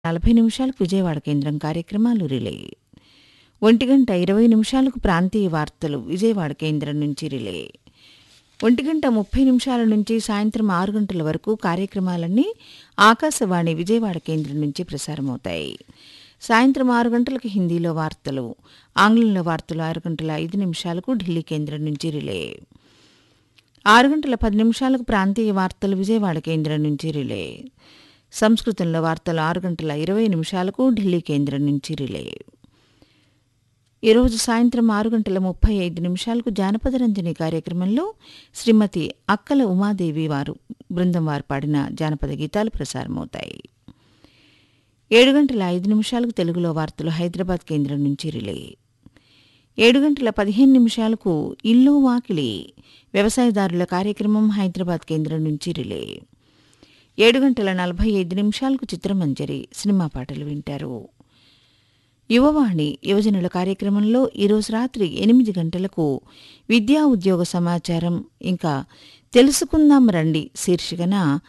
నలభై నిమిషాలకు విజయవాడ కేంద్రం కార్యక్రమాలు రిలే ఒంటి గంట ఇరవై నిమిషాలకు ప్రాంతీయ వార్తలు విజయవాడ కేంద్రం నుంచి రిలే ఒంటి గంట ముప్పై నిమిషాల నుంచి సాయంత్రం ఆరు గంటల వరకు కార్యక్రమాలన్నీ ఆకాశవాణి విజయవాడ కేంద్రం నుంచి ప్రసారమవుతాయి సాయంత్రం ఆరు గంటలకు హిందీలో వార్తలు ఆంగ్లంలో వార్తలు ఆరు గంటల ఐదు నిమిషాలకు ఢిల్లీ కేంద్రం నుంచి రిలే ఆరు గంటల పది నిమిషాలకు ప్రాంతీయ వార్తలు విజయవాడ కేంద్రం నుంచి రిలే సంస్కృతంలో వార్తలు ఆరు గంటల ఇరవై నిమిషాలకు ఢిల్లీ కేంద్రం నుంచి రిలే ఈరోజు సాయంత్రం ఆరు గంటల ముప్పై ఐదు నిమిషాలకు జానపద రంజని కార్యక్రమంలో శ్రీమతి అక్కల ఉమాదేవి వారు బృందం వారు పాడిన జానపద గీతాలు ప్రసారమవుతాయి ఏడు గంటల ఐదు నిమిషాలకు తెలుగులో వార్తలు హైదరాబాద్ కేంద్రం నుంచి రిలే ఏడు గంటల పదిహేను నిమిషాలకు ఇల్లు వాకిలి వ్యవసాయదారుల కార్యక్రమం హైదరాబాద్ కేంద్రం నుంచి రిలే ఏడు గంటల నలభై ఐదు నిమిషాలకు చిత్రమంజరి సినిమా పాటలు వింటారు యువవాణి యువజనుల కార్యక్రమంలో ఈరోజు రాత్రి ఎనిమిది గంటలకు విద్యా ఉద్యోగ సమాచారం ఇంకా తెలుసుకుందాం రండి శీర్షికన